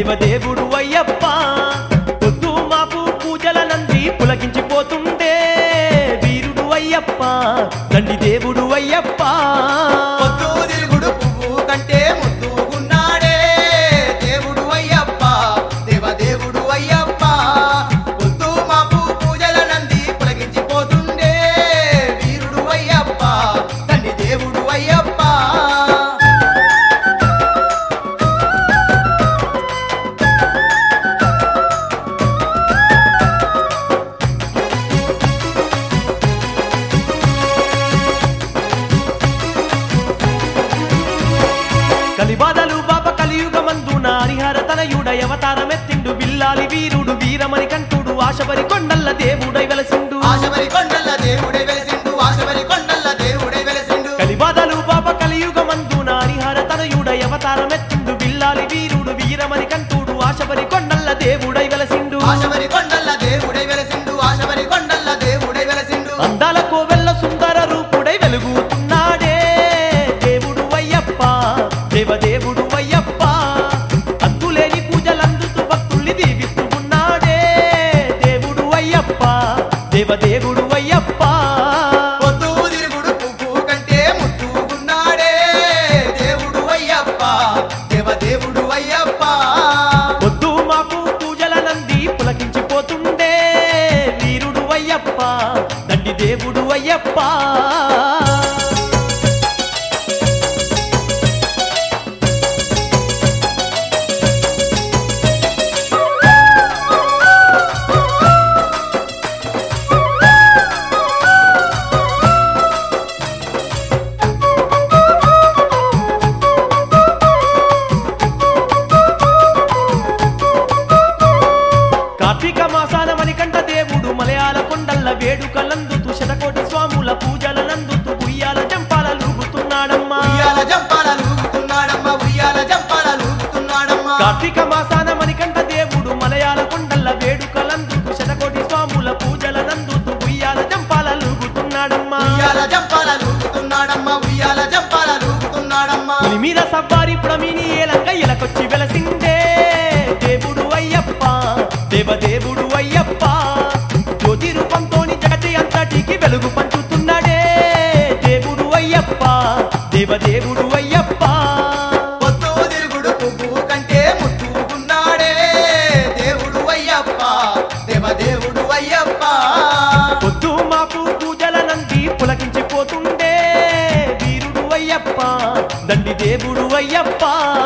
దేవదేవుడు అయ్యప్ప పొద్దు మాపు పూజల నంది పులకించిపోతుండే వీరుడు అయ్యప్ప దండి దేవుడు అయ్యప్ప పొద్దు తిరుగుడు పువ్వు కంటే ముద్దుగున్నాడే దేవుడు అయ్యప్ప దేవదేవుడు అయ్యప్ప పొద్దు మాపు పూజల నంది పులకించిపోతుండే వీరుడు అయ్యప్ప తండ్రి దేవుడు అయ్యప్ప కలిబాధలు బాప కలియుగమందున హరిహర తనయుడ అవతారమెత్తిండు బిల్లాలి వీరుడు వీరమణి కంటుడు ఆశబరి కొండల్ల దేవుడై వెలసిండు ఆశబరి కొండల్ల దేవుడే వెలసిండు ఆశబరి కొండల్ల దేవుడే వెలసిండు కలిబాధలు బాప కలియుగమందున హరిహర తనయుడ అవతారమెత్తిండు బిల్లాలి వీరుడు వీరమణి కంటుడు ఆశబరి కొండల్ల దేవుడై వెలసిండు ఆశబరి కొండల్ల దేవుడే వెలసిండు ఆశబరి కొండల్ల దేవుడే వెలసిండు అందాల కోవెల్ల సుందర రూపుడై వెలుగుతున్నాడే దేవుడు అయ్యప్ప దేవదేవుడు అయ్యప్ప అంతులేని పూజలందుతూ భక్తుల్ని దీవిస్తూ ఉన్నాడే దేవుడు అయ్యప్ప దేవదేవుడు అయ్యప్ప పొద్దు తిరుగుడు పువ్వు కంటే ముద్దుగున్నాడే దేవుడు అయ్యప్ప దేవదేవుడు అయ్యప్ప వద్దు మాకు పూజల నంది పులకించిపోతుండే వీరుడు అయ్యప్ప దండి దేవుడు అయ్యప్ప కార్తీక మాసాన మణికంఠ దేవుడు మలయాళ కొండల్ల వేడుకలందుతూ శతకోటి స్వాముల పూజల నందుతూ ఉయ్యాల జంపాల లూగుతున్నాడమ్మా ఉయ్యాల జంపాల లూగుతున్నాడమ్మ ఉయ్యాల జంపాల లూగుతున్నాడమ్మ కార్తీక మాసాన మణికంఠ దేవుడు మలయాళ కొండల్ల వేడుకలందుతూ శతకోటి స్వాముల పూజల నందుతూ ఉయ్యాల జంపాల లూగుతున్నాడమ్మా ఉయ్యాల జంపాల లూగుతున్నాడమ్మ ఉయ్యాల జంపాల లూగుతున్నాడమ్మ పులి మీద సవ్వారి ప్రమిని ఏలంక ఇలకొచ్చి వెలసిండే దేవుడు అయ్యప్ప దేవదేవుడు అయ్యప్ప జ్యోతి రూపంతోని జగతి అంతటికి వెలుగు పంచుతున్నాడే దేవుడు అయ్యప్ప దేవదేవుడు అయ్యప్ప పొద్దు తిరుగుడు పువ్వు కంటే ముద్దుగున్నాడే దేవుడు అయ్యప్ప దేవదేవుడు అయ్యప్ప పొద్దు మాపు పూజల నంది పులకించిపోతుండే వీరుడు అయ్యప్ప దండి దేవుడు అయ్యప్ప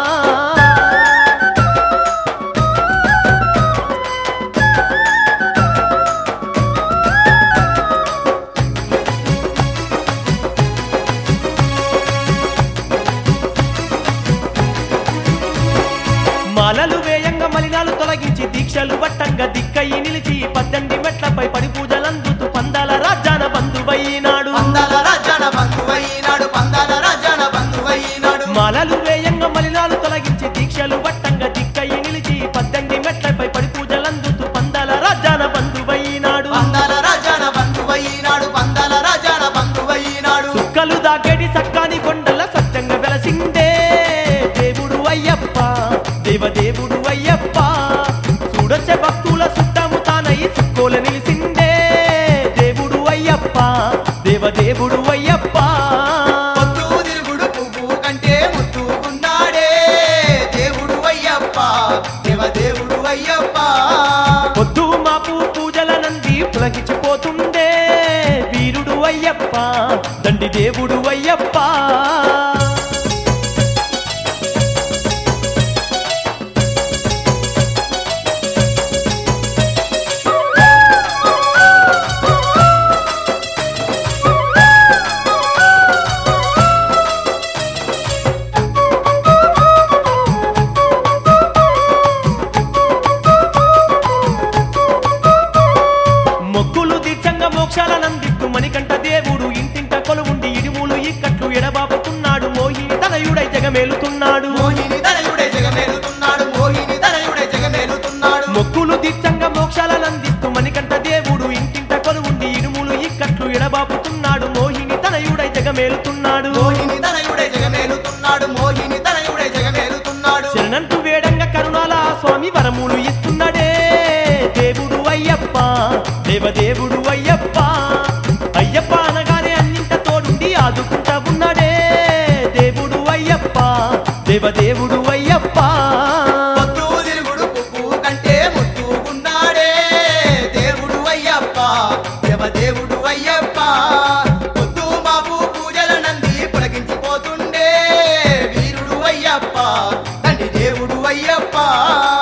మాలలు వేయంగా మలినాలు తొలగించి దీక్షలు పట్టంగా దిక్కయి నిలిచి పద్దెనిమిది మెట్లపై పడి పూజలందుతూ పందాల రాజ్యాన బంధువైనాడు పందాల రాజాన బంధువైనాడు పందాల రాజాన బంధువైనాడు మాలలు వేయంగా మలినాలు తొలగించి దీక్షలు పట్టంగా దిక్కయి నిలిచి పద్దెనిమిది మెట్లపై పడి పూజలందుతూ పందాల రాజ్యాన బంధువైనాడు పందాల రాజాన బంధువైనాడు పందాల రాజాన బంధువైనాడు చుక్కలు దాకేటి సక్కాని కొండల సత్యంగా వెలసిండే దేవుడు అయ్యప్ప దేవదేవుడు అయ్యప్ప చూడొచ్చే భక్తుల సుట్టము తానై చుక్కోల నిలిసిండే దేవుడు అయ్యప్ప దేవదేవుడు అయ్యప్ప పొద్దు తిరుగుడు పువ్వు కంటే ముద్దుగున్నాడే దేవుడు అయ్యప్ప దేవదేవుడు అయ్యప్ప పొద్దు మాపు పూజల నంది పులకించిపోతుండే వీరుడు అయ్యప్ప దండి దేవుడు అయ్యప్ప మొక్కులు తీర్చంగా మోక్షాల నందిస్తూ మణికంఠ దేవుడు ఇంటింట కొలువుండి ఇడుములు కరుణాల స్వామి వరములు ఇస్తున్నాడే దేవుడు అయ్యప్ప దేవదేవుడు అయ్యప్ప అయ్యప్ప అనగానే అన్నింట తోడుండి ఆదుకుంటా ఉన్నాడే దేవుడు అయ్యప్ప దేవదేవుడు అయ్యప్ప పొద్దు తిరుగుడు పువ్వు కంటే ముద్దుకున్నాడే దేవుడు అయ్యప్ప దేవదేవుడు అయ్యప్ప పొద్దు మాపు పూజల నంది పులకించిపోతుండే వీరుడు అయ్యప్ప తండ్రి దేవుడు అయ్యప్ప